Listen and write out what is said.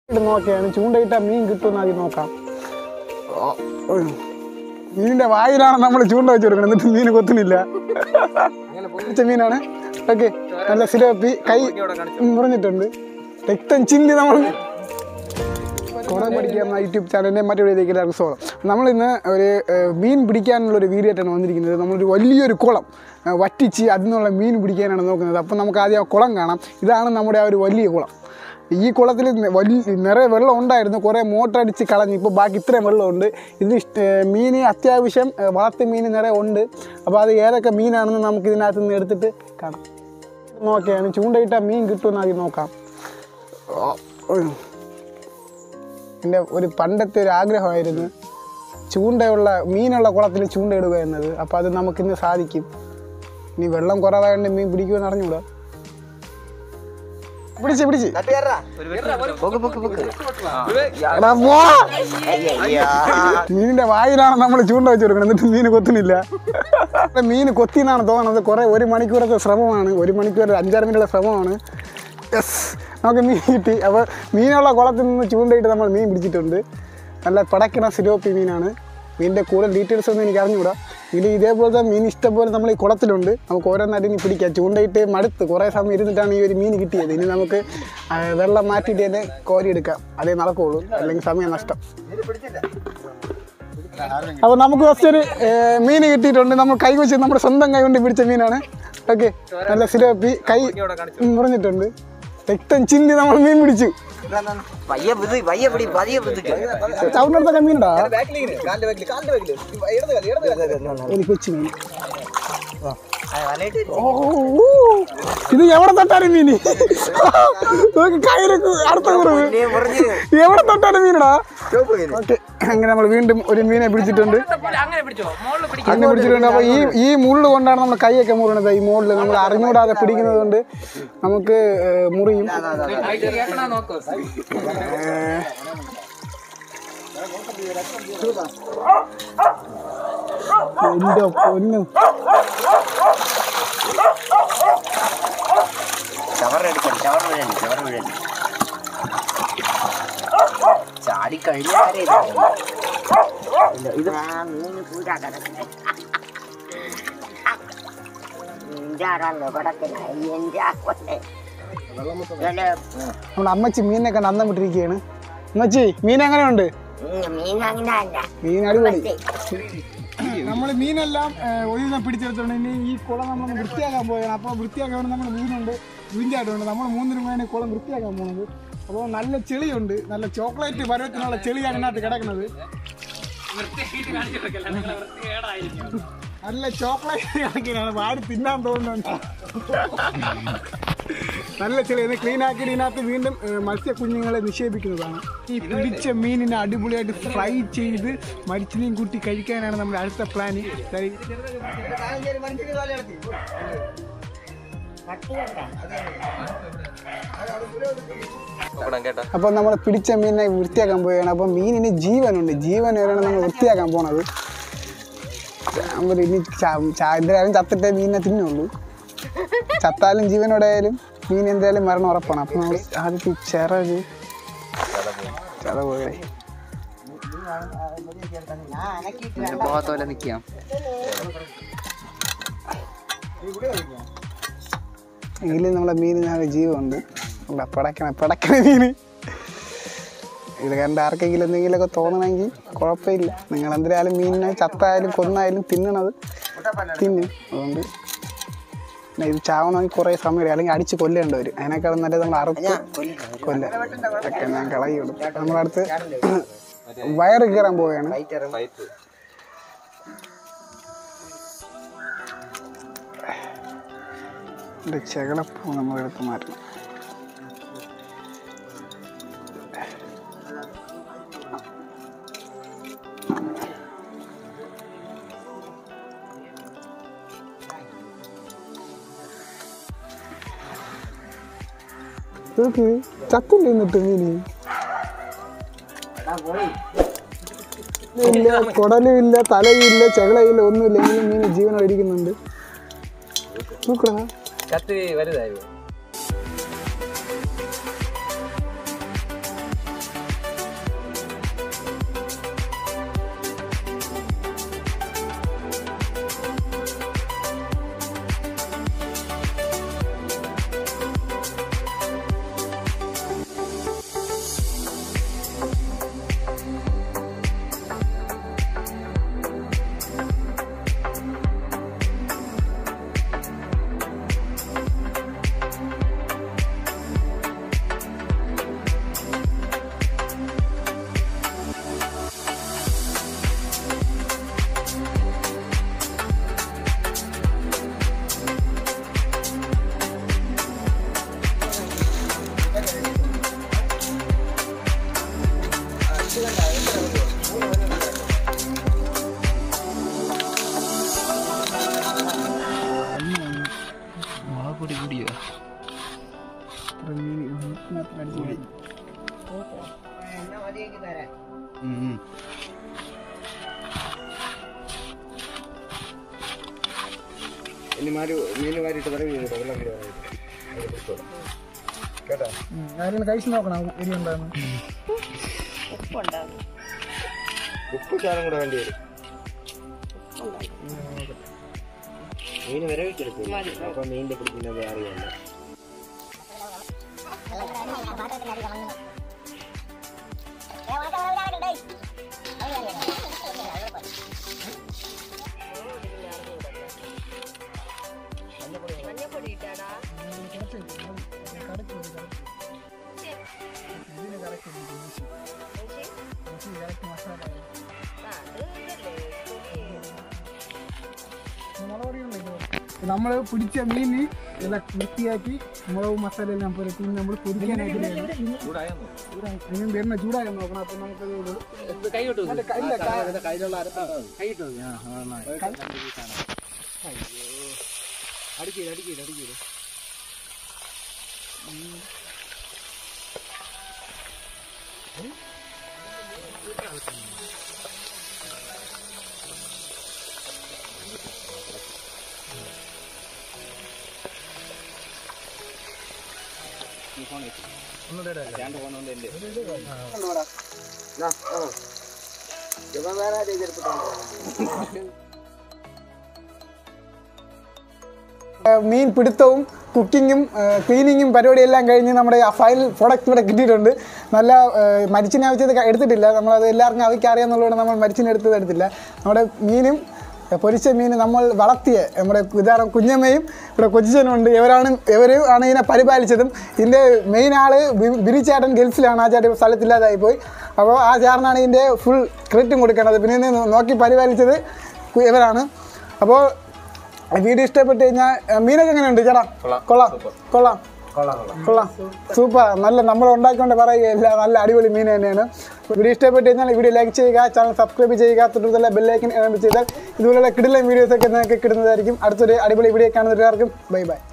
ഇത് നോക്കിയാണ് ചൂണ്ടയിട്ട മീൻ കിട്ടുമെന്ന് ആദ്യം നോക്കാം ഓ, ഉം. മീനിന്റെ വായിലാണ് നമ്മൾ ചൂണ്ട വെച്ച് കൊടുക്കുന്നത് എന്നിട്ട് മീൻ കൊത്തുന്നില്ല പിടിച്ച മീനാണ് ഓക്കെ നല്ല സിലോപ്പി കൈ മുറിഞ്ഞിട്ടുണ്ട് രക്തം ചിന്തി നമ്മൾ കുറെ പഠിക്കാവുന്ന യൂട്യൂബ് ചാനലിൻ്റെ മറ്റൊരു എല്ലാവർക്കും സ്വാഗതം നമ്മൾ ഇന്ന് ഒരു ഏഹ്, മീൻ പിടിക്കാനുള്ള ഒരു വീഡിയോ ആയിട്ടാണ് വന്നിരിക്കുന്നത് നമ്മളൊരു വലിയൊരു കുളം ഏഹ്, വറ്റിച്ച് അതിൽ നിന്നുള്ള മീൻ പിടിക്കാനാണ് നോക്കുന്നത് അപ്പോൾ നമുക്ക് ആദ്യം ആ കുളം കാണാം ഇതാണ് നമ്മുടെ ആ ഒരു വലിയ കുളം ഈ കുളത്തിൽ വലിയ നിറയെ വെള്ളം ഉണ്ടായിരുന്നു കുറേ മോട്ടർ അടിച്ച് കളഞ്ഞു ഇപ്പോൾ ബാക്കി ഇത്രയും വെള്ളമുണ്ട് ഇത് ഇഷ്ട- ഏഹ്, മീൻ അത്യാവശ്യം ഏഹ്, വളർത്തു മീൻ നിറയെ ഉണ്ട് അപ്പോൾ അത് ഏതൊക്കെ മീനാണെന്ന് നമുക്ക് ഇതിനകത്ത് നിന്ന് എടുത്തിട്ട് കാണാം നോക്കിയാണ് ചൂണ്ടയിട്ട മീൻ കിട്ടുമെന്ന് ആദ്യം നോക്കാം ഓ, ഉം. എൻ്റെ ഒരു പണ്ടത്തെ ഒരു ആഗ്രഹമായിരുന്നു ചൂണ്ടയുള്ള മീനുള്ള കുളത്തിൽ ചൂണ്ടയിടുക എന്നത് അപ്പോൾ അത് നമുക്കിന്ന് സാധിക്കും ഇനി വെള്ളം കുറവായതുകൊണ്ട് മീൻ പിടിക്കുമെന്ന് അറിഞ്ഞൂടാ പിടിച്ച് പിടിച്ച് എടാ, പോ. മീനിന്റെ വായിലാണ് നമ്മൾ ചൂണ്ട വെച്ച് കൊടുക്കുന്നത് എന്നിട്ട് മീൻ കൊത്തുന്നില്ല ഇവിടെ മീൻ കൊത്തി എന്നാണ് തോന്നുന്നത് കുറേ ഒരു മണിക്കൂറത്തെ ശ്രമമാണ് ഒരു മണിക്കൂർ ഒരു അഞ്ചാറ് മിനിറ്റുള്ള ശ്രമമാണ് യെസ് നമുക്ക് മീൻ കിട്ടി അപ്പോൾ മീനുള്ള കുളത്തിൽ നിന്ന് ചൂണ്ടയിട്ട് നമ്മൾ മീൻ പിടിച്ചിട്ടുണ്ട് നല്ല പടക്കണ സിലോപ്പി മീനാണ് മീനിൻ്റെ കൂടുതൽ ഡീറ്റെയിൽസ് ഒന്നും എനിക്ക് അറിഞ്ഞുകൂടാ ഇത് ഇതേപോലത്തെ മീൻ ഇഷ്ടംപോലെ നമ്മൾ ഈ കുളത്തിലുണ്ട് നമുക്ക് ഓരോന്നായിട്ട് ഇനി പിടിക്കാം ചൂണ്ടയിട്ട് മടുത്ത് കുറേ സമയം ഇരുന്നിട്ടാണ് ഈ ഒരു മീൻ കിട്ടിയത് ഇനി നമുക്ക് ആ, വെള്ളം മാറ്റിയിട്ട് തന്നെ കോരിയെടുക്കാം അതേ നടക്കുകയുള്ളൂ അല്ലെങ്കിൽ സമയം നഷ്ടം അപ്പോൾ നമുക്ക് ഫസ്റ്റ് ഒരു ഏർ, മീൻ കിട്ടിയിട്ടുണ്ട് നമ്മൾ കൈ വെച്ച് നമ്മുടെ സ്വന്തം കൈ കൊണ്ട് പിടിച്ച മീനാണ് ഓക്കെ നല്ല സിലോപ്പി കൈ മുറിഞ്ഞിട്ടുണ്ട് രക്തം ചിന്തി നമ്മൾ മീൻ പിടിച്ചു പയ്യെ പിടി പയ്യെ പിടി പയ്യെ പിടിക്ക് ചവിട്ടിനടുത്തൊക്കെ മീനുണ്ടാ ഒരു കൊച്ചു മീൻ ഓ ഊ. ഇത് എവിടെ തൊട്ടാലും മീന് നോക്ക് കയ്യിലേക്ക് അടുത്ത കുറവ് എവിടെ തൊട്ടാലും മീനടാ ഓക്കെ അങ്ങനെ നമ്മൾ വീണ്ടും ഒരു മീനെ പിടിച്ചിട്ടുണ്ട് അങ്ങനെ പിടിച്ചോ മോളിൽ പിടിക്കും അങ്ങനെ പിടിച്ചിട്ടുണ്ട് അപ്പോൾ ഈ ഈ മുള്ള് കൊണ്ടാണ് നമ്മൾ കൈയൊക്കെ മുറിയണത് ഈ മുകളിൽ നമ്മൾ അറിഞ്ഞുകൂടാതെ പിടിക്കുന്നത് കൊണ്ട് നമുക്ക് ഏർ, മുറിയും കേൾക്കണ നോക്കോ ഏർ, എന്റെ പൊന്നും ചവറടിക്കണം ചവർ വീഴണം ചവർ വീഴണം ചാടി കഴിഞ്ഞ കാര്യം ഇത് മൂന്ന് പൂജ കിടക്കണേ എഞ്ചാറാണ് കിടക്കണേ എഞ്ചാക്കൊണ്ടേ നമ്മുടെ അമ്മച്ചി മീനിനെ കണ്ട് അന്നം വിട്ടിരിക്കുകയാണ് അമ്മച്ചി മീൻ എങ്ങനെയുണ്ട് മീൻ അങ്ങനെ അല്ല മീൻ അടിപൊളി നമ്മൾ മീനെല്ലാം ഏഹ്, ഒരു ദിവസം പിടിച്ചെടുത്തോണ്ട് ഇനി ഈ കുളം നമ്മൾ വൃത്തിയാക്കാൻ പോവുകയാണ് അപ്പോൾ വൃത്തിയാക്കാൻ വേണ്ടി നമ്മൾ മീനുണ്ട് വീഞ്ചായിട്ടുണ്ട് നമ്മൾ മൂന്നിനും വേണ്ടി കുളം വൃത്തിയാക്കാൻ പോകുന്നത് അപ്പോൾ നല്ല ചെളിയുണ്ട് നല്ല ചോക്ലേറ്റ് പരുവത്തിനുള്ള ചെളിയാണ് ഇതിനകത്ത് കിടക്കുന്നത് വൃത്തിയായിട്ട് കാണിച്ചു കൊടുക്കല്ല നിങ്ങളെ വൃത്തികേടായിരിക്കും നല്ല ചോക്ലേറ്റ് കണക്കിനാണ് വാടി തിന്നാൻ തോന്നുന്നുണ്ട് നല്ല ചെളി ഇത് ക്ലീൻ ആക്കി ഇതിനകത്ത് വീണ്ടും ഏഹ്, മത്സ്യ കുഞ്ഞുങ്ങളെ നിക്ഷേപിക്കുന്നതാണ് ഈ പിടിച്ച മീനിനെ അടിപൊളിയായിട്ട് ഫ്രൈ ചെയ്ത് മരിച്ചിനെയും കൂട്ടി കഴിക്കാനാണ് നമ്മുടെ അടുത്ത പ്ലാന് അപ്പോൾ നമ്മൾ പിടിച്ച മീനിനെ വൃത്തിയാക്കാൻ പോവുകയാണ് അപ്പോൾ മീനിന് ജീവനുണ്ട് ജീവൻ വരെയാണ് നമ്മൾ വൃത്തിയാക്കാൻ പോണത് നമ്മൾ ഇനി ച- ച- എന്തായാലും ചത്തിട്ടേ മീനിനെ തിന്നുള്ളൂ ചത്താലും ജീവനോടെ ആയാലും മീൻ എന്തായാലും മരണം ഉറപ്പാണ് അപ്പോൾ നമ്മൾ ആദ്യത്തെ ഈ ചിറക് ചിറ പോയി പോകത്തോലെ നിക്കാം എങ്കിലും നമ്മളെ മീനിന് ജീവനുണ്ട് എന്താ പിടക്കണ പിടക്കണ മീൻ ഇത് കണ്ട് ആർക്കെങ്കിലും എന്തെങ്കിലുമൊക്കെ തോന്നണമെങ്കിൽ കുഴപ്പമില്ല നിങ്ങൾ എന്തിനായാലും മീനിനെ ചത്തായാലും കൊന്നായാലും തിന്നണത് തിന്നും അതുകൊണ്ട് പിന്നെ ഇത് ചാവണമെങ്കിൽ കുറേ സമയം എടുക്കും. അല്ലെങ്കിൽ അടിച്ച് കൊല്ലേണ്ടി വരും അതിനേക്കാളും നല്ലത് നമ്മൾ അറുത്ത് കൊല്ല ഒക്കെ ഞാൻ കളയി കൊടുക്കും നമ്മളടുത്ത് വയറ് കയറാൻ പോവുകയാണ് ഇത് ചെകളപ്പൂ നമ്മളെടുത്ത് മാറ്റണം നോക്ക് ചത്തില്ല എന്നിട്ട് മീന് ഇല്ല കുടലും ഇല്ല തലയും ഇല്ല ചെകളയില്ല ഒന്നുമില്ല എങ്കിലും മീന് ജീവനോടെ ഇരിക്കുന്നുണ്ട് നോക്കടാ കത്ത് വലുതായി ഇനി മാരി മീൻ മാരിയിട്ട് പറയും വെള്ളം കൂടി കേട്ടോ ആരെങ്കിലും കഴിച്ച് നോക്കണം എരി ഉണ്ടാകുന്നു ഉപ്പ് ശാലം കൂടെ വേണ്ടി വരും മീൻ വരവിട്ടെടുക്കും അപ്പൊ മീനിന്റെ പിടിക്കുന്നത് അറിയാമല്ലോ നമ്മൾ പിടിച്ച മീൻ എല്ലാം വൃത്തിയാക്കി മുളക് മസാല എല്ലാം പുരട്ടി നമ്മൾ പൊരിക്കാനായിട്ട് അതിനും വരുന്ന ചൂടായി നോക്കണം അപ്പൊ നമുക്ക് കൈ വിട്ടു ഇല്ല കാ- കയ്യിലുള്ള അരപ്പാ കൈ വിട്ടു അടിക്കീര് അടിക്കീര് അടിക്കീര് ഏഹ് മീൻ പിടുത്തവും കുക്കിങ്ങും ക്ലീനിങ്ങും പരിപാടിയെല്ലാം കഴിഞ്ഞ് നമ്മുടെ ആ ഫൈനൽ പ്രൊഡക്റ്റ് ഇവിടെ കിട്ടിയിട്ടുണ്ട് നല്ല ഏഹ് മരിച്ചിനെ ആവശ്യത്തെ എടുത്തിട്ടില്ല നമ്മളത് എല്ലാവർക്കും അവയ്ക്ക് അറിയാമെന്നുള്ളതുകൊണ്ട് നമ്മൾ മരിച്ചിനെ എടുത്തത് എടുത്തില്ല നമ്മുടെ മീനും ഏഹ് പൊരിച്ച മീൻ നമ്മൾ വളർത്തിയ നമ്മുടെ ഇതാറ് കുഞ്ഞമ്മയും ഇവിടെ കൊച്ചിച്ചനുണ്ട് ഇവരാണ് ഇവർ ആണ് ഇതിനെ പരിപാലിച്ചതും ഇതിൻ്റെ മെയിൻ ആൾ ബിരിച്ചേട്ടൻ ഗൾഫിലാണ് ആ ചേട്ടൻ സ്ഥലത്തില്ലാതായി പോയി അപ്പോൾ ആ ചേട്ടനാണ് ഇതിൻ്റെ ഫുൾ ക്രെഡിറ്റും കൊടുക്കേണ്ടത് പിന്നെ ഇതിനെ നോക്കി പരിപാലിച്ചത് ഇവരാണ് അപ്പോൾ വീഡിയോ ഇഷ്ടപ്പെട്ട് കഴിഞ്ഞാൽ മീനൊക്കെ എങ്ങനെയുണ്ട് ചേട്ടാ കൊള്ളാം കൊള്ളാം കൊള്ളാം സൂപ്പർ നല്ല നമ്മൾ ഉണ്ടാക്കിക്കൊണ്ട് പറയുകയല്ല നല്ല അടിപൊളി മീൻ തന്നെയാണ് വീഡിയോ ഇഷ്ടപ്പെട്ട് കഴിഞ്ഞാൽ വീഡിയോ ലൈക്ക് ചെയ്യുക ചാനൽ സബ്സ്ക്രൈബ് ചെയ്യുക തൊട്ടുള്ള ബെല്ലൈക്കൻ ചെയ്താൽ ഇതുപോലുള്ള കിടിലൻ വീഡിയോസൊക്കെ നിങ്ങൾക്ക് കിട്ടുന്നതായിരിക്കും അടുത്തൊരു അടിപൊളി വീഡിയോ കാണുന്നവർക്ക് ബൈ ബൈ